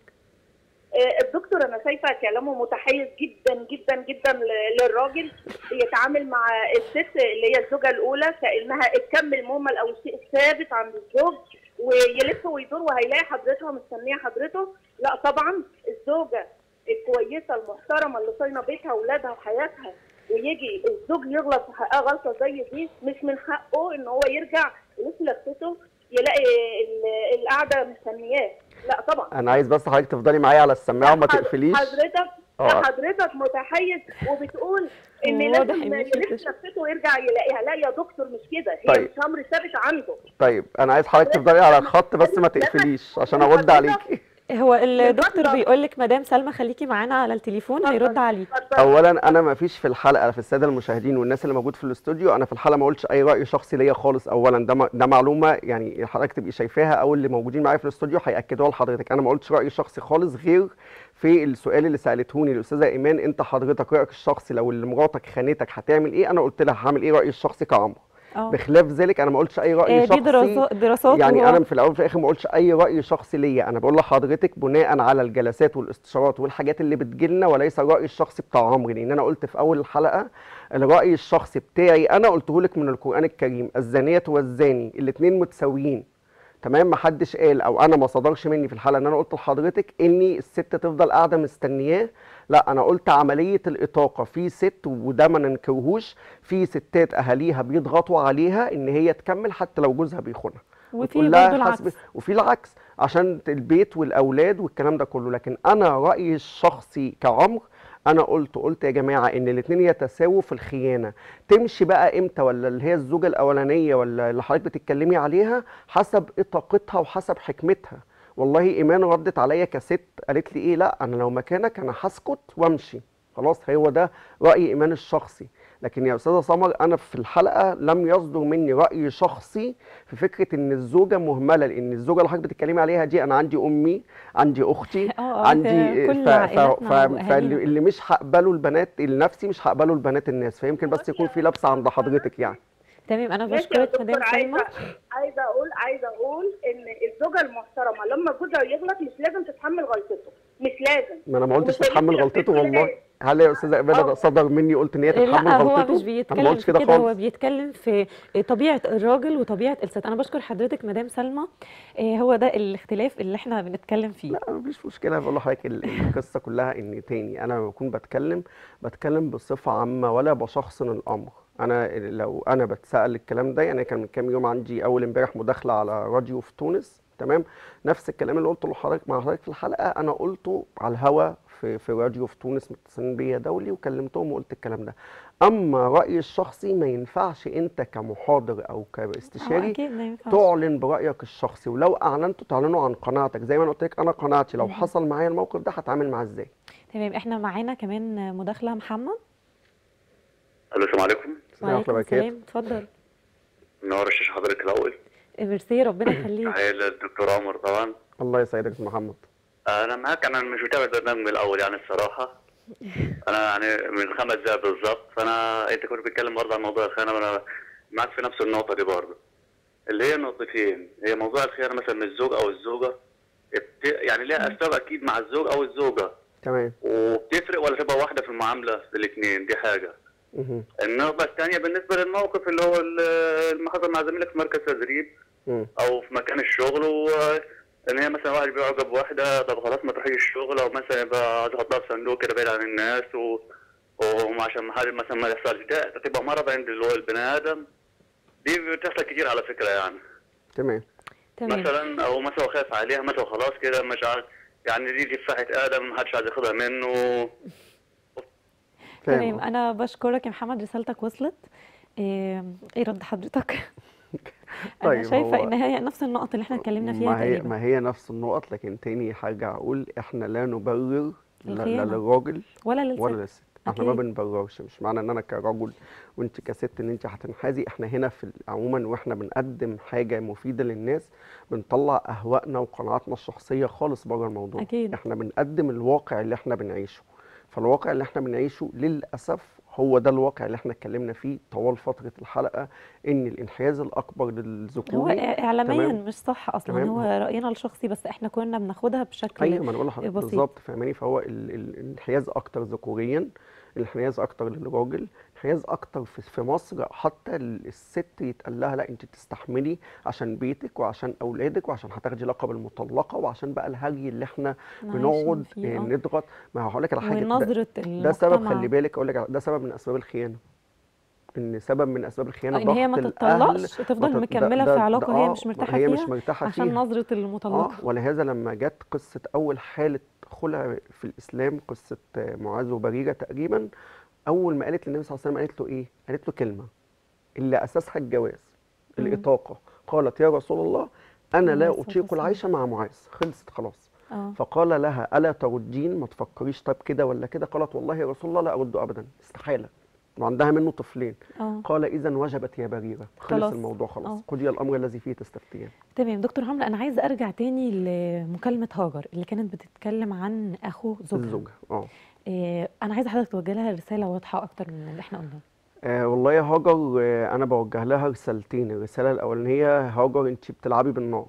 آه، الدكتور انا شايفه كلامه متحيز جدا جدا جدا ل- للراجل بيتعامل مع الست اللي هي الزوجه الاولى كانها الكم المهمل او الشيء الثابت عند الزوج ويلف ويدور وهيلاقي حضرتها مستنيه حضرته لا طبعا الزوجه الكويسه المحترمه اللي صاينه بيتها واولادها وحياتها ويجي الزوج يغلط في حقها غلطه زي دي مش من حقه ان هو يرجع يلف لفته يلاقي ال- القعده مستنياه لا طبعا انا عايز بس حضرتك تفضلي معايا على السماعه وما حض- تقفليش حضرتك اه. حضرتك متحيز وبتقول ان واضح لازم إن في يلف اكتشاف. نفسه ويرجع يلاقيها لا يا دكتور مش كده هي طيب. مش امر ثابت عنده طيب انا عايز حضرتك تفضلي على الخط بس ما تقفليش عشان ارد عليكي هو الدكتور اتفضل. بيقول لك مدام سلمى خليكي معانا على التليفون هيرد عليك اتفضل. اولا انا ما فيش في الحلقه في الساده المشاهدين والناس اللي موجود في الاستوديو انا في الحلقه ما قلتش اي راي شخصي ليا خالص اولا ده م- ده معلومه يعني حضرتك تبقي شايفاها او اللي موجودين معايا في الاستوديو هياكدوها لحضرتك انا ما قلتش راي شخصي خالص غير في السؤال اللي سالتهوني الاستاذه ايمان انت حضرتك رايك الشخصي لو اللي مراتك خانتك هتعمل ايه انا قلت لها هعمل ايه رايي الشخصي كعمرو اه بخلاف ذلك انا ما قلتش اي راي آه، شخصي دي دراسات دراسات يعني وهو- انا في الاول وفي الاخر ما قلتش اي راي شخصي ليا انا بقول لحضرتك بناء على الجلسات والاستشارات والحاجات اللي بتجيلنا وليس الراي الشخصي بتاع عمرو لان انا قلت في اول الحلقه الراي الشخصي بتاعي انا قلته لك من القران الكريم الزانيه والزاني الاثنين متساويين تمام ما حدش قال او انا ما صدرش مني في الحلقه ان انا قلت لحضرتك اني الست تفضل قاعده مستنياه لا انا قلت عمليه الاطاقه في ست وده ما ننكرهوش في ستات اهاليها بيضغطوا عليها ان هي تكمل حتى لو جوزها بيخونها وفي وتقول لها برضه حسبي- العكس وفي العكس عشان البيت والاولاد والكلام ده كله لكن انا رايي الشخصي كعمر انا قلت قلت يا جماعه ان الاثنين يتساووا في الخيانه تمشي بقى امتى ولا اللي هي الزوجه الاولانيه ولا اللي حضرتك بتتكلمي عليها حسب طاقتها وحسب حكمتها والله ايمان ردت عليا كست قالت لي ايه لا انا لو مكانك انا هسكت وامشي خلاص هو ده راي ايمان الشخصي لكن يا استاذه سمر انا في الحلقه لم يصدر مني راي شخصي في فكره ان الزوجه مهمله لان الزوجه اللي حضرتك بتتكلمي عليها دي انا عندي امي عندي اختي اه اه عندي في كل ف... ف... ف... عائلاتنا فاللي واهالينا اللي مش هقبله البنات لنفسي مش هقبله البنات الناس فيمكن بس يكون في لبسه عند حضرتك يعني تمام انا ماشي يا بشكرك مدام دكتور سلمى عايزه عايزه اقول عايزه اقول ان الزوجه المحترمه لما جوزها يغلط مش لازم تتحمل غلطته مش لازم ما انا ما قلتش ومش تتحمل هيجي غلطته يلبسه والله ليه؟ هل يا استاذه ايمان آه. صدر مني قلت ان هي تتحمل لا هو غلطته مش انا ما بيتكلم قلتش في كده كده هو خالص بيتكلم في طبيعة الراجل وطبيعة الست أنا بشكر حضرتك مدام سلمى آه، هو ده الاختلاف اللي احنا بنتكلم فيه لا مفيش مشكله بقول لحضرتك ال- القصه كلها ان تاني انا لما بكون بتكلم بتكلم بصفه عامه ولا بشخصن الامر انا لو انا بتسال الكلام ده يعني كان من كام يوم عندي اول امبارح مداخله على راديو في تونس تمام نفس الكلام اللي قلته لحضرتك مع حضرتك في الحلقه انا قلته على الهوا في في راديو في تونس متصلين بيا دولي وكلمتهم وقلت الكلام ده اما رايي الشخصي ما ينفعش انت كمحاضر او اه كاستشاري أكيد ما ينفعش تعلن برأيك الشخصي ولو أعلنته تعلنه عن قناعتك زي ما أنا قلت لك أنا قناعتي لو مهم. حصل معايا الموقف ده هتعامل معاه إزاي تمام احنا معانا كمان مداخلة محمد الو السلام عليكم السلام ورحمة الله وعليكم وبركاته السلام اتفضل منور الشاشه حضرتك الاول ميرسي ربنا يخليك تحيه للدكتور عمر طبعا الله يسعدك يا أستاذ محمد انا معاك انا مش متابع البرنامج من الاول يعني الصراحه انا يعني من خمس دقايق بالظبط فانا انت كنت بتتكلم برضه عن موضوع الخيانه وانا معاك في نفس النقطه دي برضه اللي هي نقطتين هي موضوع الخيانه مثلا من الزوج او الزوجه بت... يعني ليها اسباب اكيد مع الزوج او الزوجه تمام وبتفرق ولا تبقى واحده في المعامله في الاثنين دي حاجه مهم. النقطه الثانيه بالنسبه للموقف اللي هو ال- اللي حصل مع زميلك في مركز تدريب مم. او في مكان الشغل و ان هي مثلا واحد بيعجب واحده طب خلاص ما تروحيش الشغل او مثلا يبقى عايز احطها في صندوق كده بعيد عن الناس و وعشان ما حد مثلا ما يحصلش ده تبقى مرض عند اللي هو البني ادم دي بتحصل كتير على فكره يعني تمام تمام مثلا او مثلا خايف عليها مثلا خلاص كده مش عارف يعني دي تفاحه ادم ما حدش عايز ياخدها منه فاهم تمام قصدك. انا بشكرك يا محمد رسالتك وصلت ايه إيه رد حضرتك انا طيب شايفه هو ان هي نفس النقط اللي احنا اتكلمنا فيها ما هي تقريبا ما هي نفس النقط لكن تاني هرجع اقول احنا لا نبرر لا لا الخيانة. للراجل ولا للست ولا للست احنا ما أكيد. بنبررش مش معنى ان انا كرجل وانت كست ان انت هتنحازي احنا هنا في ال- عموما واحنا بنقدم حاجه مفيده للناس بنطلع اهوائنا وقناعاتنا الشخصيه خالص بره الموضوع أكيد. احنا بنقدم الواقع اللي احنا بنعيشه فالواقع اللي احنا بنعيشه للاسف هو ده الواقع اللي احنا اتكلمنا فيه طوال فتره الحلقه ان الانحياز الاكبر هو للذكوري اعلاميا تمام. مش صح اصلا تمام. هو راينا الشخصي بس احنا كنا بناخدها بشكل ايوه ما انا بقول لحضرتك بسيط. بالظبط فاهماني فهو ال- ال- الانحياز اكتر ذكوريا الانحياز اكتر للراجل الانحياز اكتر في في مصر حتى ال- الست يتقال لها لا انت تستحملي عشان بيتك وعشان اولادك وعشان هتاخدي لقب المطلقه وعشان بقى الهري اللي احنا عايشين بنقعد فيه، آه، آه. نضغط ما هقول لك على حاجه ده- ونظره ده سبب المجتمع خلي بالك اقول لك على- ده سبب من اسباب الخيانه ان سبب من اسباب الخيانه ان هي ما ضغط الأهل تطلقش ما تفضل تت- ده- مكمله ده- في ده- علاقه هي آه، مش مرتاحه هي فيها مش مرتاحه عشان فيها نظره اه المطلقه ولهذا لما جت قصة أول حالة خلع في الإسلام قصة آه، معاذ وبريرة تقريبا أول ما قالت للنبي صلى الله عليه وسلم قالت له إيه؟ قالت له كلمة اللي أساسها الجواز مم. الإطاقة قالت يا رسول الله أنا عليه لا الصلاة أطيق والسلام. العيش مع معاذ خلصت خلاص اه فقال لها ألا تردين ما تفكريش طب كده ولا كده قالت والله يا رسول الله لا أرد أبدا استحالة وعندها منه طفلين اه قال إذا وجبت يا بريرة خلص خلاص. الموضوع آه. خلاص قضي الأمر الذي فيه تستفتيان تمام دكتور عمرو انا عايزه ارجع تاني لمكالمه هاجر اللي كانت بتتكلم عن اخو زوجها الزوجة اه إيه انا عايزه حضرتك توجه لها رساله واضحه اكتر من اللي احنا قلناه آه والله يا هاجر آه انا بوجه لها رسالتين الرساله الاولانيه هاجر انت بتلعبي بالنار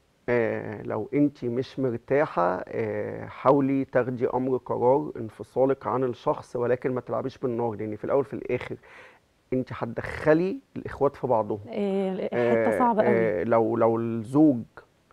آه لو انت مش مرتاحه آه حاولي تاخدي امر قرار انفصالك عن الشخص ولكن ما تلعبيش بالنار لان في الاول في الاخر انت هتدخلي الاخوات في بعضهم إيه آه، حته صعبه قوي آه لو لو الزوج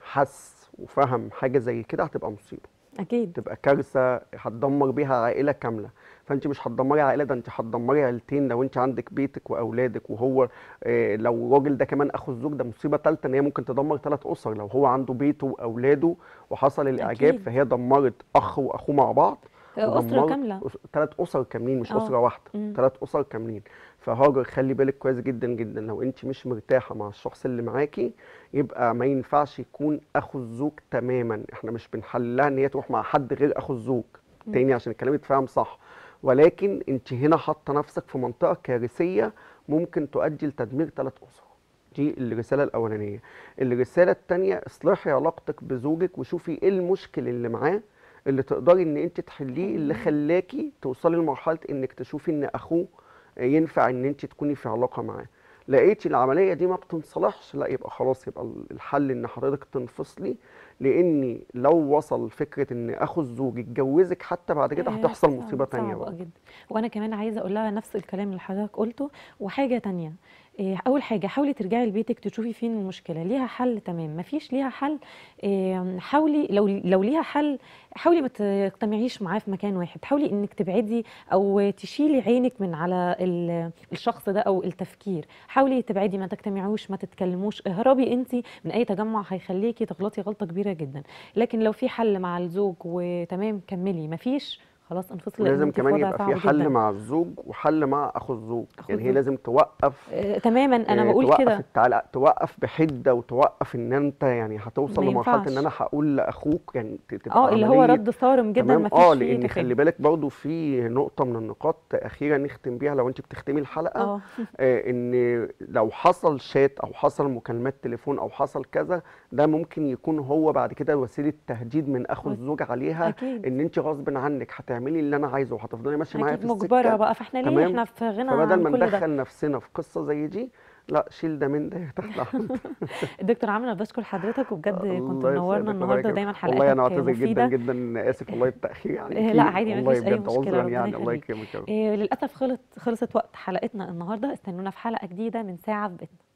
حس وفهم حاجه زي كده هتبقى مصيبه اكيد تبقى كارثه هتدمر بيها عائله كامله فانت مش هتدمري عائله ده انت هتدمري عيلتين لو انت عندك بيتك واولادك وهو آه، لو الراجل ده كمان اخو الزوج ده مصيبه ثالثه ان هي ممكن تدمر ثلاث اسر لو هو عنده بيته واولاده وحصل الاعجاب أكيد. فهي دمرت اخ واخوه مع بعض اسره كامله ثلاث اسر كاملين مش آه. اسره واحده مم. ثلاث اسر كاملين فهاجر خلي بالك كويس جدا جدا لو انت مش مرتاحه مع الشخص اللي معاكي يبقى ما ينفعش يكون اخو الزوج تماما احنا مش بنحللها ان هي تروح مع حد غير اخو الزوج مم. تاني عشان الكلام يتفهم صح ولكن انت هنا حاطه نفسك في منطقه كارثيه ممكن تؤدي لتدمير ثلاث اسر دي الرساله الاولانيه الرساله الثانيه اصلحي علاقتك بزوجك وشوفي ايه المشكل اللي معاه اللي تقدري ان انت تحليه اللي خلاكي توصلي لمرحله انك تشوفي ان اخوه ينفع ان انت تكوني في علاقه معاه لقيتي العمليه دي ما بتنصلحش لا يبقى خلاص يبقى الحل ان حضرتك تنفصلي لان لو وصل فكره ان اخو الزوج يتجوزك حتى بعد كده إيه، هتحصل صعب- مصيبه تانية صعبة بقى جدا وانا كمان عايزه اقول لها نفس الكلام اللي حضرتك قلته وحاجه تانية إيه، اول حاجه حاولي ترجعي لبيتك تشوفي فين المشكله ليها حل تمام مفيش ليها حل إيه، حاولي لو لو ليها حل حاولي ما تجتمعيش معاه في مكان واحد حاولي انك تبعدي او تشيلي عينك من على ال- الشخص ده او التفكير حاولي تبعدي ما تجتمعوش ما تتكلموش اهربي انت من اي تجمع هيخليكي تغلطي غلطه كبيره جدا لكن لو في حل مع الزوج وتمام كملي مفيش خلاص انفصلي لأن ولازم انت في كمان وضع يبقى صعب في حل جدا. مع الزوج وحل مع اخو الزوج أخو يعني هي الزوج. لازم توقف آه، تماما انا آه، بقول توقف كده التعلق توقف بحده وتوقف ان انت يعني هتوصل ما لمرحله ان ينفعش. انا هقول لاخوك يعني ت- تبقى اه اللي هو عملية رد صارم جدا تمام مفيش اه فيه لان تفاهم. خلي بالك برضو في نقطه من النقاط اخيره نختم بيها لو انت بتختمي الحلقه اه آه ان لو حصل شات او حصل مكالمات تليفون او حصل كذا ده ممكن يكون هو بعد كده وسيله تهديد من اخو أك- الزوج عليها اكيد ان انت غصب عنك هتعملي اللي انا عايزه وهتفضلي ماشيه معايا في اكيد مجبره السكه بقى فاحنا ليه تمام؟ احنا في غنى فبدل عن ما كل ده ندخل نفسنا في قصه زي دي لا شيل ده من ده تطلع الدكتور عمرو انا بشكر حضرتك وبجد كنت الله منورنا يسعدك النهارده ويبارك دايما فيك. والله انا حلقاتك اعتذر جدا مفيده جدا اسف والله التاخير يعني إيه، لا عادي، والله مفيش أي بجد مشكلة، عذرا ربنا يعني الله يخليك. يكرمك يا رب إيه، للاسف خلص خلصت وقت حلقتنا النهارده استنونا في حلقه جديده من ساعه في بيتنا